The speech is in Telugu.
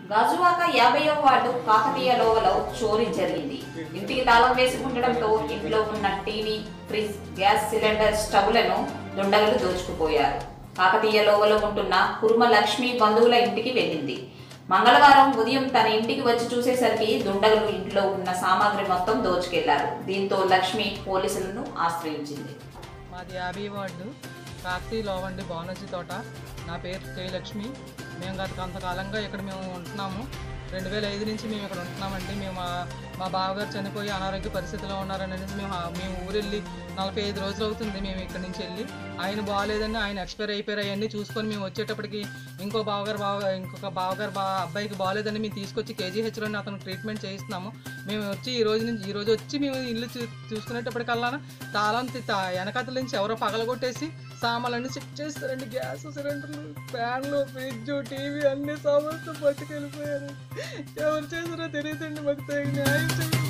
గాజువాక యాభైవ వార్డు కాకతీయ లోవలో చోరీ జరిగింది ఇంటికి తాళం వేసి ఉండడంతో ఇంట్లో ఉన్న టీవీ ఫ్రిడ్జ్ గ్యాస్ సిలిండర్ స్టవ్లను దుండగులు దోచుకుపోయారు కాకతీయ లోవలో ఉంటున్న కుర్మ లక్ష్మి బంధువుల ఇంటికి వెళ్ళింది మంగళవారం ఉదయం తన ఇంటికి వచ్చి చూసేసరికి దుండగులు ఇంట్లో ఉన్న సామాగ్రి మొత్తం దోచుకెళ్లారు దీంతో లక్ష్మి పోలీసులను ఆశ్రయించింది మాది యాభై వార్డు కాకతీ లోవండి బానర్జీ తోట నా పేరు కే లక్ష్మి మేము గత కొంతకాలంగా ఇక్కడ మేము ఉంటున్నాము రెండు వేల ఐదు నుంచి మేము ఇక్కడ ఉంటున్నామండి మేము మా- మా బావగారు చనిపోయి అనారోగ్య పరిస్థితిలో ఉన్నారని అనేసి మేము ఆ- మేము ఊరెళ్ళి నలభై ఐదు రోజులు అవుతుంది మేము ఇక్కడ నుంచి వెళ్ళి ఆయన బాగాలేదని ఆయన ఎక్స్పైర్ అయిపోయారు అవన్నీ చూసుకొని మేము వచ్చేటప్పటికి ఇంకో బావగారు బావ ఇంకొక బావగారు బా అబ్బాయికి బాగాలేదని మేము తీసుకొచ్చి కేజీహెచ్లోని అతను ట్రీట్మెంట్ చేయిస్తున్నాము మేము వచ్చి ఈ రోజు నుంచి ఈ రోజు వచ్చి మేము ఇల్లు చూ చూసుకునేటప్పటికల్లా తాళం తి- తా- వెనకాతల నుంచి ఎవరో పగలగొట్టేసి సామాన్లన్నీ చెక్ చేస్తారండి గ్యాస్ సిలిండర్లు ఫ్యాన్లు ఫ్రిడ్జ్ టీవీ అన్ని సామాన్లు పట్టుకెళ్ళిపోయారు ఎవరు చేసారో తెలియదండి మాకు తగిన న్యాయం చేయండి